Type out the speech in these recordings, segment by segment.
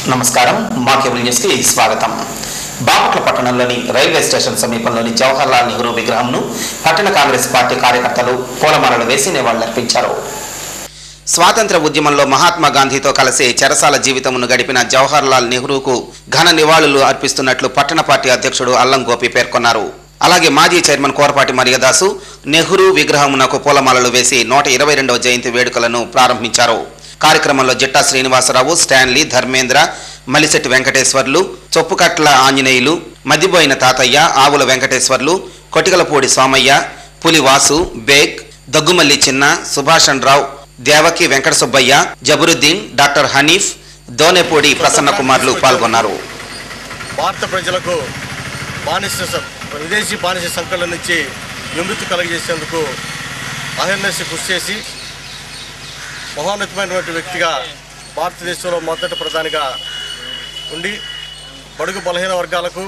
నమస్కారం మా cable news కి స్వాగతం బాపట్ల పట్టణంలోని రైల్వే స్టేషన్ సమీపంలోని జవహర్లాల్ నెహ్రూ విగ్రహంను పట్టణ కాంగ్రెస్ పార్టీ కార్యకర్తలు పూలమాలలు వేసి నివాళులర్పించారు స్వాతంత్ర ఉద్యమంలో మహాత్మా గాంధీతో కలిసి చెరసాల జీవితమును గడిపిన జవహర్లాల్ నెహ్రూకు ఘన నివాళులు అర్పిస్తున్నట్లు పట్టణ పార్టీ అధ్యక్షుడు అల్లం గోపి పేర్కొన్నారు అలాగే మాజీ చైర్మన్ కోరపాటి మరియదాసు నెహ్రూ విగ్రహమునకు పూలమాలలు వేసి నూట ఇరవై రెండవ జయంతి వేడుకలను ప్రారంభించారు కార్యక్రమంలో జిట్టా శ్రీనివాసరావు స్టాన్లీ ధర్మేంద్ర మలిశెట్టి వెంకటేశ్వర్లు చొప్పుకట్ల ఆంజనేయులు మదిబోయిన తాతయ్య ఆవుల వెంకటేశ్వర్లు కొటికలపూడి సోమయ్య పులి వాసు బేగ్ దగ్గుమల్లి చిన్న సుభాషణ్ రావు దేవకి వెంకట సుబ్బయ్య జబరుద్దీన్ డాక్టర్ హనీఫ్ దోనెపూడి ప్రసన్న కుమార్లు పాల్గొన్నారు భారత ప్రజలకు బానిస స- విదేశీ బానిస సంకల నుంచి విముక్తి కలగజేసేందుకు అహర్నిశ కృషి చేసి మహోన్నతమైనటువంటి వ్యక్తిగా భారతదేశంలో మొదటి ప్రధానిగా ఉండి బడుగు బలహీన వర్గాలకు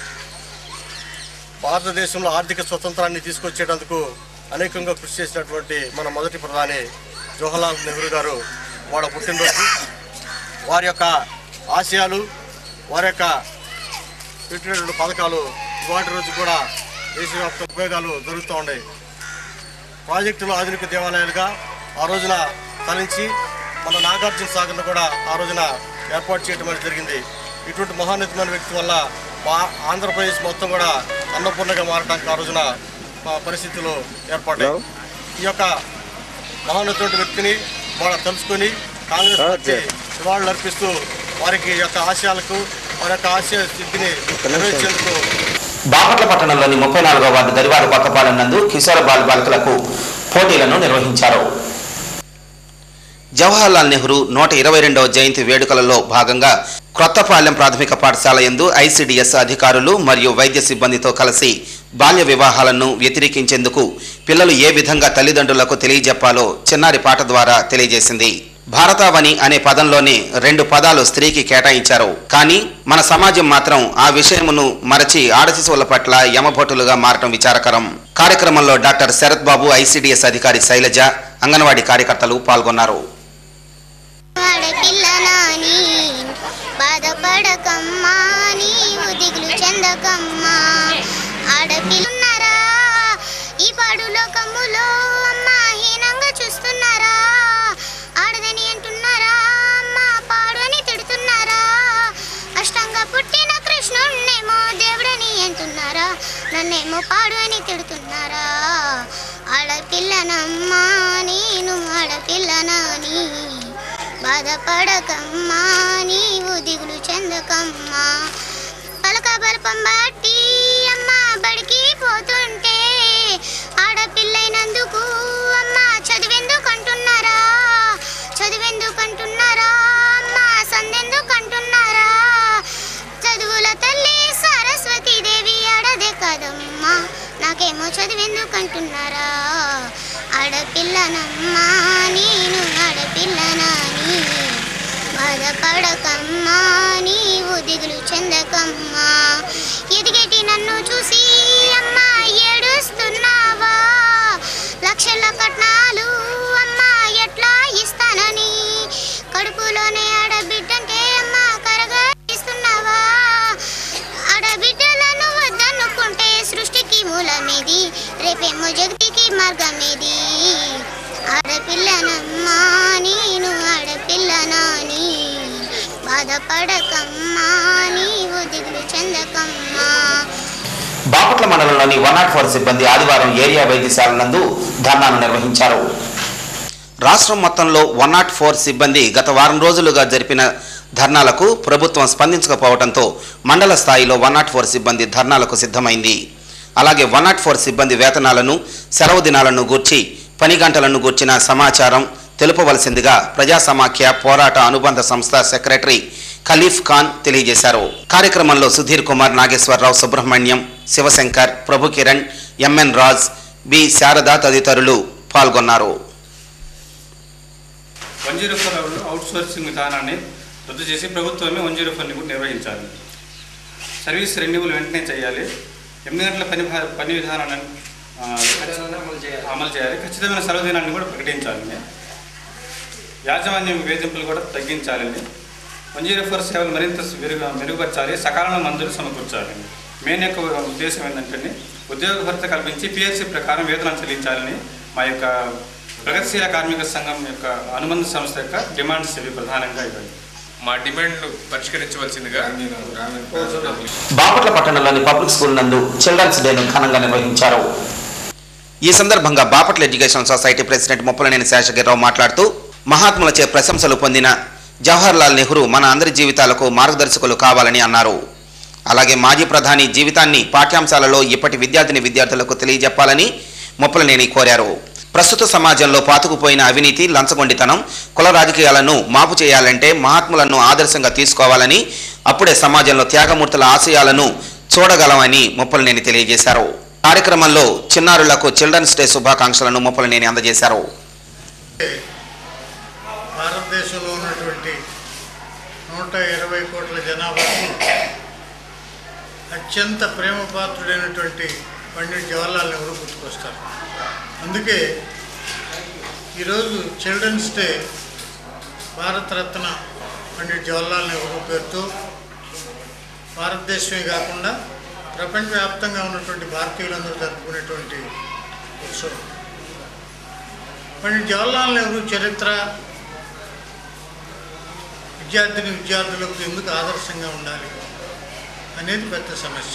భారతదేశంలో ఆర్థిక స్వతంత్రాన్ని తీసుకొచ్చేటందుకు అనేకంగా కృషి చేసినటువంటి మన మొదటి ప్రధాని జవహర్లాల్ నెహ్రూ గారు వాళ్ళ పుట్టినరోజు వారి యొక్క ఆశయాలు వారి యొక్క పెట్టినటువంటి పథకాలు ఇవాటి రోజు కూడా దేశవ్యాప్త ఉపయోగాలు జరుగుతూ ఉన్నాయి ప్రాజెక్టులు ఆధునిక దేవాలయాలుగా ఆ రోజున తరించి మన నాగార్జున సాగర్ను కూడా ఆ రోజున ఏర్పాటు చేయడం అనేది జరిగింది ఇటువంటి మహోన్నతమైన వ్యక్తి వల్ల మా ఆంధ్రప్రదేశ్ మొత్తం కూడా అన్నపూర్ణగా మారడానికి ఆ రోజున మా పరిస్థితులు ఏర్పడ్డాయి ఈ యొక్క మహోన్నతమైన వ్యక్తిని వాళ్ళ తెలుసుకొని కాంగ్రెస్ పార్టీ నివాళులు అర్పిస్తూ వారికి ఈ యొక్క ఆశయాలకు వారి యొక్క ఆశయ స్థితిని నెరవేర్చేందుకు బాపట్ల పట్టణంలోని ముప్పై నాలుగో వార్డు దరివారు కొత్తపాలెం నందు కిషోర బాల్ బాలికలకు పోటీలను నిర్వహించారు జవహర్లాల్ నెహ్రూ నూట ఇరవై రెండవ జయంతి వేడుకలలో భాగంగా క్రొత్తపాలెం ప్రాథమిక పాఠశాల యందు ఐసిడిఎస్ అధికారులు మరియు వైద్య సిబ్బందితో కలిసి బాల్య వివాహాలను వ్యతిరేకించేందుకు పిల్లలు ఏ విధంగా తల్లిదండ్రులకు తెలియజెప్పాలో చిన్నారి పాట ద్వారా తెలియజేసింది భారతావని అనే పదంలోనే రెండు పదాలు స్త్రీకి కేటాయించారు కానీ మన సమాజం మాత్రం ఆ విషయమును మరచి ఆడశిశువుల పట్ల యమభటులుగా మారటం విచారకరం కార్యక్రమంలో డాక్టర్ శరత్ బాబు ఐసిడిఎస్ అధికారి శైలజ అంగన్వాడీ కార్యకర్తలు పాల్గొన్నారు ఆడపిల్ల నాని బాధపడకమ్మా నీవు దిగులు చెందకమ్మా ఆడపిల్లున్నారా ఈ పాడు లోకములో అమ్మా హీనంగా చూస్తున్నారా ఆడదని అంటున్నారా అమ్మా పాడు అని తిడుతున్నారా అష్టంగా పుట్టిన కృష్ణుణ్ణేమో దేవుడని అంటున్నారా నన్నేమో పాడు అని తిడుతున్నారా ఆడపిల్లనమ్మా నేను ఆడపిల్లనాని బాధపడకమ్మా నీవు దిగులు చెందకమ్మా పలక బలపం బట్టి అమ్మ బడికి పోతుంటే ఆడపిల్లైనందుకు అమ్మ చదివెందుకు అంటున్నారా చదివెందుకు అంటున్నారా అమ్మ సందెందుకు అంటున్నారా చదువుల తల్లి సరస్వతి దేవి ఆడదే కదమ్మా నాకేమో చదివెందుకు అంటున్నారా ఆడపిల్లనమ్మా నేను ఆడపిల్లనాని బాధపడకమ్మా నీవు దిగులు చెందకమ్మా ఎదిగేటి నన్ను చూసి అమ్మా ఏడుస్తున్నావా లక్షల కట్నాలు అమ్మా ఎట్లా ఇస్తానని కడుపులోనే ఆడబిడ్డంటే అమ్మా కరగా ఇస్తున్నావా ఆడబిడ్డలను వద్దనుకుంటే సృష్టికి మూలమేది రేపేమో జగతికి మార్గమేది ఆడపిల్లనమ్మా నేను ఆడపిల్లనాని బాధపడకమ్మా నీవు దిగులు చెందకమ్మా బాపట్ల మండలంలోని వన్ నాట్ ఫోర్ సిబ్బంది ఆదివారం ఏరియా వైద్యశాల నందు ధర్నాను నిర్వహించారు రాష్ట్రం మొత్తంలో వన్ నాట్ ఫోర్ సిబ్బంది గత వారం రోజులుగా జరిపిన ధర్నాలకు ప్రభుత్వం స్పందించకపోవడంతో మండల స్థాయిలో వన్ నాట్ ఫోర్ సిబ్బంది ధర్నాలకు సిద్ధమైంది అలాగే వన్ నాట్ ఫోర్ సిబ్బంది వేతనాలను సెలవు దినాలను గూర్చి పని గంటలను గూర్చిన సమాచారం తెలుపవలసిందిగా ప్రజా సమాఖ్య పోరాట అనుబంధ సంస్థ సెక్రటరీ ఖలీఫ్ ఖాన్ తెలియజేశారు కార్యక్రమంలో సుధీర్ కుమార్ నాగేశ్వరరావు సుబ్రహ్మణ్యం శివశంకర్ ప్రభు కిరణ్ ఎంఎన్ రాజ్ బి శారద తదితరులు పాల్గొన్నారు one zero four outsourcing విధానాన్ని రద్దు చేసి ప్రభుత్వమే వన్ జీరో ఫోర్ని కూడా నిర్వహించాలి సర్వీస్ రెన్యువల్ వెంటనే చేయాలి ఎనిమిది గంటల పని భా- పని విధానాన్ని ఆ, అమలు చేయాలి ఖచ్చితమైన సెలవు దినాన్ని కూడా ప్రకటించాలి యాజమాన్యం వేధింపులు కూడా తగ్గించాలండి వన్ జీరో ఫోర్ సేవలు మరింత మెరుగు మెరుగుపరచాలి సకాలంలో మందులు సమకూర్చాలి మెయిన్ యొక్క ఉద్దేశం ఏంటంటే ఉద్యోగ భర్త కల్పించి పిఎస్సి ప్రకారం వేతనం చెల్లించాలని మా యొక్క ప్రగతిశీల కార్మిక సంఘం యొక్క అనుబంధ సంస్థ యొక్క డిమాండ్స్ ఇవి ప్రధానంగా ఇవ్వండి మా డిమాండ్లు పరిష్కరించవలసిందిగా బాపట్ల పట్టణంలోని పబ్లిక్ స్కూల్ నందు చిల్డ్రన్స్ డేను ఘనంగా నిర్వహించారు ఈ సందర్భంగా Bapatla education society president Muppalaneni Seshagirirao మాట్లాడుతూ మహాత్ములచే ప్రశంసలు పొందిన జవహర్లాల్ నెహ్రూ మన అందరి జీవితాలకు మార్గదర్శకులు కావాలని అన్నారు అలాగే మాజీ ప్రధాని జీవితాన్ని పాఠ్యాంశాలలో ఇప్పటి విద్యార్థిని విద్యార్థులకు తెలియజెప్పాలని ముప్పలనేని కోరారు ప్రస్తుత సమాజంలో పాతుకుపోయిన అవినీతి లంచగొండితనం కుల రాజకీయాలను మాపు చేయాలంటే మహాత్ములను ఆదర్శంగా తీసుకోవాలని అప్పుడే సమాజంలో త్యాగమూర్తుల ఆశయాలను చూడగలమని ముప్పలనేని తెలియజేశారు కార్యక్రమంలో చిన్నారులకు చిల్డ్రన్స్ డే శుభాకాంక్షలను ముప్పలనేని అందజేశారు భారతదేశంలో ఉన్నటువంటి నూట ఇరవై కోట్ల జనాభాకు అత్యంత ప్రేమపాత్రుడైనటువంటి పండిట్ జవహర్లాల్ నెహ్రూ గుర్తుకొస్తారు అందుకే ఈరోజు చిల్డ్రన్స్ డే భారతరత్న పండిట్ జవహర్లాల్ నెహ్రూ పేరుతో భారతదేశమే కాకుండా ప్రపంచవ్యాప్తంగా ఉన్నటువంటి భారతీయులందరూ జరుపుకునేటువంటి ఉత్సవం పండిట్ జవహర్లాల్ నెహ్రూ చరిత్ర విద్యార్థిని విద్యార్థులకు ఎందుకు ఆదర్శంగా ఉండాలి అనేది పెద్ద సమస్య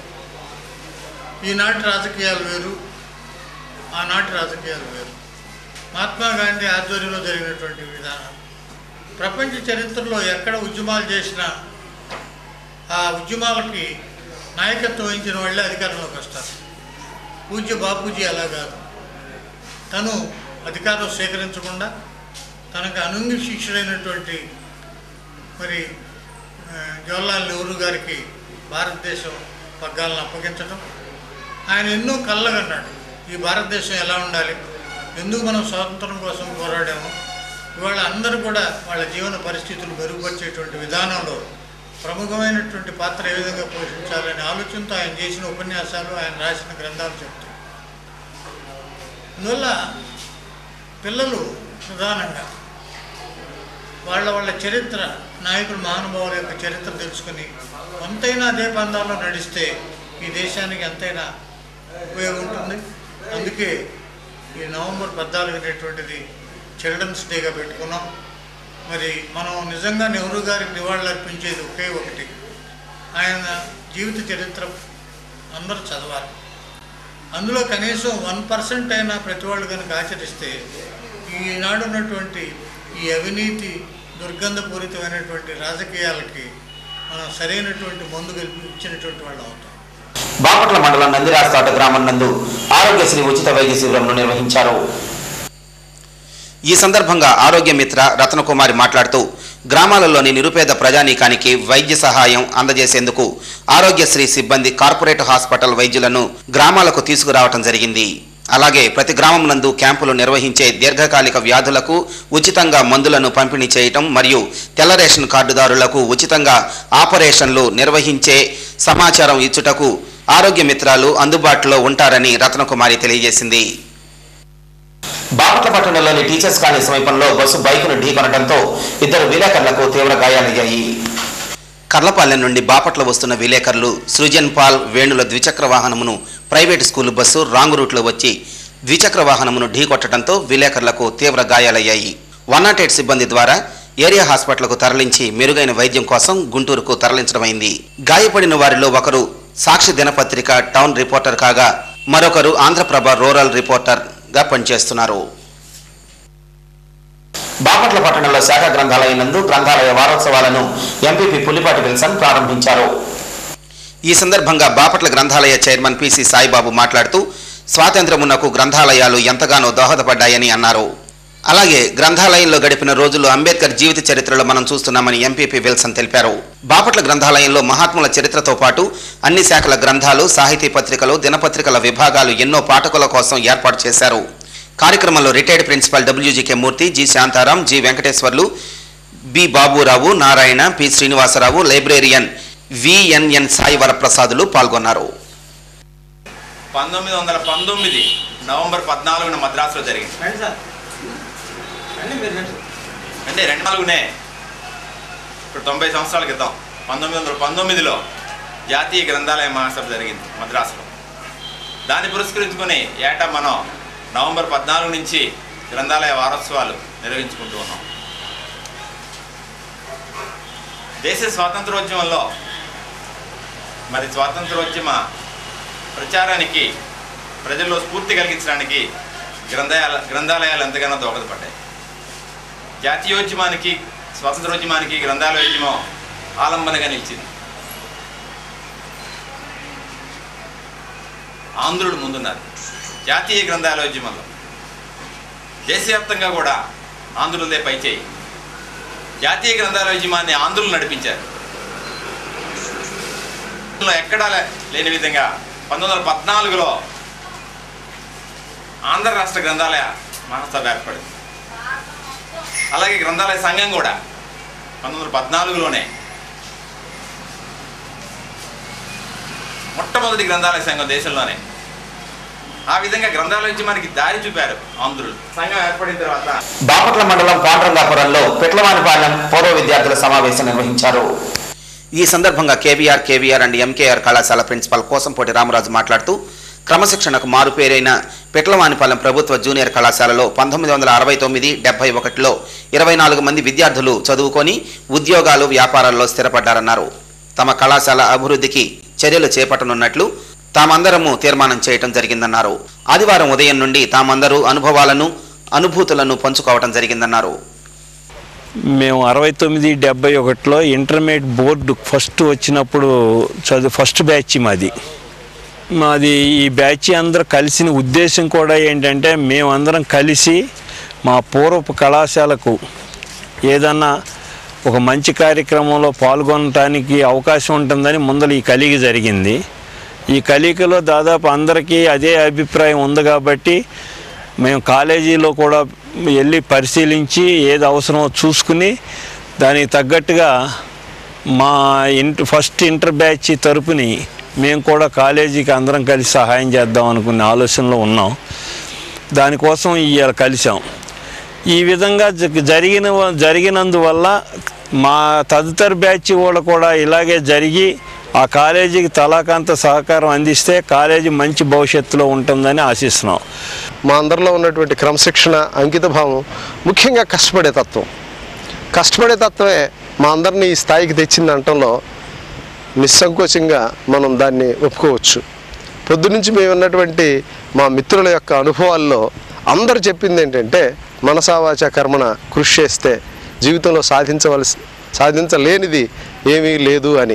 ఈనాటి రాజకీయాలు వేరు ఆనాటి రాజకీయాలు వేరు మహాత్మా గాంధీ ఆధ్వర్యంలో జరిగినటువంటి విధానం ప్రపంచ చరిత్రలో ఎక్కడ ఉద్యమాలు చేసినా ఆ ఉద్యమాలకి నాయకత్వం వహించిన వాళ్ళే అధికారంలోకి వస్తారు పూజ్య బాపూజీ అలా కాదు తను అధికారం స్వీకరించకుండా తనకు అనుంగి శిష్యుడైనటువంటి మరి ఆ, జవహర్లాల్ నెహ్రూ గారికి భారతదేశం పగ్గాలను అప్పగించడం ఆయన ఎన్నో కళ్ళగన్నాడు ఈ భారతదేశం ఎలా ఉండాలి ఎందుకు మనం స్వాతంత్రం కోసం పోరాడాము ఇవాళ అందరూ కూడా వాళ్ళ జీవన పరిస్థితులు మెరుగుపరిచేటువంటి విధానంలో ప్రముఖమైనటువంటి పాత్ర ఏ విధంగా పోషించాలనే ఆలోచనతో ఆయన చేసిన ఉపన్యాసాలు ఆయన రాసిన గ్రంథాలు చెప్తాయి అందువల్ల పిల్లలు ప్రధానంగా వాళ్ళ వాళ్ళ చరిత్ర నాయకులు మహానుభావుల యొక్క చరిత్ర తెలుసుకుని కొంతైనా అదే పందాల్లో నడిస్తే ఈ దేశానికి ఎంతైనా ఉపయోగం ఉంటుంది అందుకే ఈ నవంబర్ పద్నాలుగు అనేటువంటిది చిల్డ్రన్స్ డేగా పెట్టుకున్నాం మరి మనం నిజంగా నెహ్రూ గారికి నివాళులు అర్పించేది ఒకే ఒకటి ఆయన జీవిత చరిత్ర అందరూ చదవాలి అందులో కనీసం వన్ పర్సెంట్ అయినా ప్రతి వాళ్ళు కనుక ఆచరిస్తే ఈనాడు ఉన్నటువంటి ఈ అవినీతి దుర్గంధపూరితమైనటువంటి రాజకీయాలకి మనం సరైనటువంటి మందు కల్పించినటువంటి వాళ్ళు అవుతాం బాపట్ల మండలం నందిరాస్తాట గ్రామం నందు ఆరోగ్యశ్రీ ఉచిత వైద్య శిబిరంను నిర్వహించారు ఈ సందర్భంగా ఆరోగ్య మిత్ర రత్నకుమారి మాట్లాడుతూ గ్రామాలలోని నిరుపేద ప్రజానీకానికి వైద్య సహాయం అందజేసేందుకు ఆరోగ్యశ్రీ సిబ్బంది కార్పొరేట్ హాస్పిటల్ వైద్యులను గ్రామాలకు తీసుకురావటం జరిగింది అలాగే ప్రతి గ్రామం నందు క్యాంపులు నిర్వహించే దీర్ఘకాలిక వ్యాధులకు ఉచితంగా మందులను పంపిణీ చేయటం మరియు తెల్ల రేషన్ కార్డుదారులకు ఉచితంగా ఆపరేషన్లు నిర్వహించే సమాచారం ఇచ్చుటకు ఆరోగ్య మిత్రాలు అందుబాటులో ఉంటారని రత్నకుమారి తెలియజేసింది బాపట్ల పట్టణంలోని టీచర్స్ కాలేజ్ సమీపంలో బస్సు బైకును ఢీకొనడంతో ఇద్దరు విలేకరులకు తీవ్ర గాయాలయ్యాయి కర్లపాలెం నుండి బాపట్ల వస్తున్న విలేకరులు సృజన్ పాల్ వేణుల ద్విచక్ర వాహనమును ప్రైవేటు స్కూలు బస్సు రాంగ్ రూట్లో వచ్చి ద్విచక్ర వాహనమును ఢీకొట్టడంతో విలేకరులకు తీవ్ర గాయాలయ్యాయి వన్ నాట్ ఎయిట్ సిబ్బంది ద్వారా ఏరియా హాస్పిటల్కు తరలించి మెరుగైన వైద్యం కోసం గుంటూరుకు తరలించడమైంది గాయపడిన వారిలో ఒకరు సాక్షి దినపత్రిక టౌన్ రిపోర్టర్ కాగా మరొకరు ఆంధ్రప్రభ రూరల్ రిపోర్టర్గా పనిచేస్తున్నారు బాపట్ల పట్టణంలో శాఖ గ్రంథాలయం నందు గ్రంథాలయ వారోత్సవాలను ఎంపీపీ పులిపాటి విల్సన్ ప్రారంభించారు ఈ సందర్భంగా బాపట్ల గ్రంథాలయ చైర్మన్ పిసి సాయిబాబు మాట్లాడుతూ స్వాతంత్ర్యమునకు గ్రంథాలయాలు ఎంతగానో దోహదపడ్డాయని అన్నారు అలాగే గ్రంథాలయంలో గడిపిన రోజులు అంబేద్కర్ జీవిత చరిత్రలో మనం చూస్తున్నామని ఎంపీపీ విల్సన్ తెలిపారు బాపట్ల గ్రంథాలయంలో మహాత్ముల చరిత్రతో పాటు అన్ని శాఖల గ్రంథాలు సాహితీ పత్రికలు దినపత్రికల విభాగాలు ఎన్నో పాఠకుల కోసం ఏర్పాటు చేశారు కార్యక్రమంలో retired principal WGK Murthy G Shantaram G Venkateswarlu B Baburao Narayana P Srinivasarao librarian VNN Sai వరప్రసాదులు పాల్గొన్నారు పంతొమ్మిది వందల పంతొమ్మిది నవంబర్ పద్నాలుగున మద్రాసులో జరిగింది అంటే రెండు నాలుగునే ఇప్పుడు తొంభై సంవత్సరాల క్రితం పంతొమ్మిది వందల పంతొమ్మిదిలో జాతీయ గ్రంథాలయ మహాసభ జరిగింది మద్రాసులో దాన్ని పురస్కరించుకొని ఏటా మనం నవంబర్ పద్నాలుగు నుంచి గ్రంథాలయ వారోత్సవాలు నిర్వహించుకుంటూ ఉన్నాం దేశ స్వాతంత్రోద్యమంలో మరి స్వాతంత్రోద్యమ ప్రచారానికి ప్రజల్లో స్ఫూర్తి కలిగించడానికి గ్రంథాలయ గ్రంథాలయాలు ఎంతగానో దోహదపడ్డాయి జాతీయోద్యమానికి స్వాతంత్రోద్యమానికి గ్రంథాలయోద్యమం ఆలంబనగా నిలిచింది ఆంధ్రుడు ముందున్నారు జాతీయ గ్రంథాలయోద్యమంలో దేశవ్యాప్తంగా కూడా ఆంధ్రులదే పైచేయి జాతీయ గ్రంథాలయోద్యమాన్ని ఆంధ్రులు నడిపించారు ఎక్కడా లే- లేని విధంగా పంతొమ్మిది వందల పద్నాలుగులో ఆంధ్ర రాష్ట్ర గ్రంథాలయ మహాసభ ఏర్పడింది అలాగే గ్రంథాలయ సంఘం కూడా పంతొమ్మిది వందల పద్నాలుగులోనే మొట్టమొదటి గ్రంథాలయ సంఘం దేశంలోనే ఆ విధంగా గ్రంథాలయోద్యమానికి దారి చూపారు ఆంధ్రులు సంఘం ఏర్పడిన తర్వాత బాపట్ల మండలం పాండ్రంగాపురంలో పెట్లవానిపాలెం పూర్వ విద్యార్థుల సమావేశం నిర్వహించారు ఈ సందర్భంగా కేవీఆర్ కేవీఆర్ అండ్ ఎంకేఆర్ కళాశాల ప్రిన్సిపాల్ కోసంపోటి రామరాజు మాట్లాడుతూ క్రమశిక్షణకు మారుపేరైన పెట్లవానిపాలెం ప్రభుత్వ జూనియర్ కళాశాలలో పంతొమ్మిది వందల అరవై తొమ్మిది డెబ్బై ఒకటిలో ఇరవై నాలుగు మంది విద్యార్థులు చదువుకొని ఉద్యోగాలు వ్యాపారాల్లో స్థిరపడ్డారన్నారు తమ కళాశాల అభివృద్ధికి చర్యలు చేపట్టనున్నట్లు తామందరము తీర్మానం చేయటం జరిగిందన్నారు ఆదివారం ఉదయం నుండి తామందరూ అనుభవాలను అనుభూతులను పంచుకోవటం జరిగిందన్నారు మేము అరవై తొమ్మిది డెబ్బై ఒకటిలో ఇంటర్మీడియట్ బోర్డు ఫస్ట్ వచ్చినప్పుడు చదువు ఫస్ట్ బ్యాచ్ మాది మాది ఈ బ్యాచ్ అందరూ కలిసిన ఉద్దేశం కూడా ఏంటంటే మేమందరం కలిసి మా పూర్వపు కళాశాలకు ఏదన్నా ఒక మంచి కార్యక్రమంలో పాల్గొనటానికి అవకాశం ఉంటుందని ముందర ఈ కలిగి జరిగింది ఈ కలికలో దాదాపు అందరికీ అదే అభిప్రాయం ఉంది కాబట్టి మేము కాలేజీలో కూడా వెళ్ళి పరిశీలించి ఏది అవసరమో చూసుకుని దానికి తగ్గట్టుగా మా ఇంటర్ ఫస్ట్ ఇంటర్ బ్యాచ్ తరపుని మేము కూడా కాలేజీకి అందరం కలిసి సహాయం చేద్దాం అనుకునే ఆలోచనలో ఉన్నాం దానికోసం ఇవాళ కలిసాం ఈ విధంగా జ- జరిగిన జరిగినందువల్ల మా తదుతరి బ్యాచ్ వాళ్ళు కూడా ఇలాగే జరిగి ఆ కాలేజీకి తలాకంత సహకారం అందిస్తే కాలేజీ మంచి భవిష్యత్తులో ఉంటుందని ఆశిస్తున్నాం మా అందరిలో ఉన్నటువంటి క్రమశిక్షణ అంకిత భావం ముఖ్యంగా కష్టపడే తత్వం కష్టపడే తత్వమే మా అందరినీ ఈ స్థాయికి తెచ్చింది అనటంలో నిస్సంకోచంగా మనం దాన్ని ఒప్పుకోవచ్చు పొద్దునుంచి మేము ఉన్నటువంటి మా మిత్రుల యొక్క అనుభవాల్లో అందరూ చెప్పింది ఏంటంటే మనసావాచ కర్మణ కృషి చేస్తే జీవితంలో సాధించవలసి సాధించలేనిది ఏమీ లేదు అని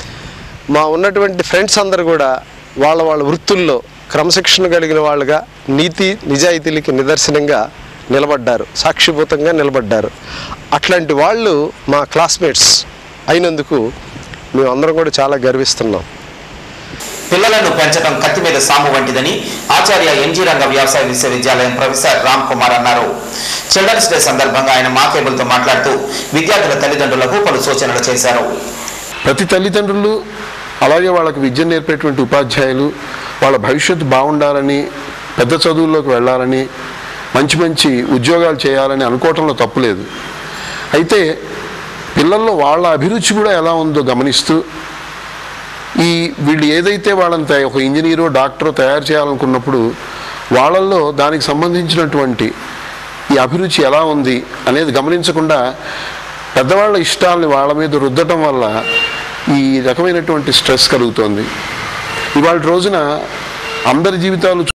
మా ఉన్నటువంటి ఫ్రెండ్స్ అందరు కూడా వాళ్ళ వాళ్ళ వృత్తుల్లో క్రమశిక్షణ కలిగిన వాళ్ళుగా నీతి నిజాయితీలకి నిదర్శనంగా నిలబడ్డారు సాక్షిభూతంగా నిలబడ్డారు అట్లాంటి వాళ్ళు మా క్లాస్మేట్స్ అయినందుకు మేము అందరం కూడా చాలా గర్విస్తున్నాం పిల్లలను పెంచడం కత్తి మీద సాము వంటిదని ఆచార్య ఎంజీ రంగ వ్యవసాయ విశ్వవిద్యాలయం ప్రొఫెసర్ రామ్ కుమార్ అన్నారు చిల్డ్రన్స్ డే సందర్భంగా ఆయన మా కేబుల్తో మాట్లాడుతూ విద్యార్థుల తల్లిదండ్రులకు పలు సూచనలు చేశారు ప్రతి తల్లిదండ్రులు అలాగే వాళ్ళకి విద్య నేర్పేటువంటి ఉపాధ్యాయులు వాళ్ళ భవిష్యత్తు బాగుండాలని పెద్ద చదువుల్లోకి వెళ్ళాలని మంచి మంచి ఉద్యోగాలు చేయాలని అనుకోవటంలో తప్పులేదు అయితే పిల్లల్లో వాళ్ళ అభిరుచి కూడా ఎలా ఉందో గమనిస్తూ ఈ వీళ్ళు ఏదైతే వాళ్ళని తయ- ఒక ఇంజనీరో డాక్టరో తయారు చేయాలనుకున్నప్పుడు వాళ్ళల్లో దానికి సంబంధించినటువంటి ఈ అభిరుచి ఎలా ఉంది అనేది గమనించకుండా పెద్దవాళ్ళ ఇష్టాలని వాళ్ళ మీద రుద్దటం వల్ల ఈ రకమైనటువంటి స్ట్రెస్ కలుగుతోంది ఇవాళ రోజున అందరి జీవితాలు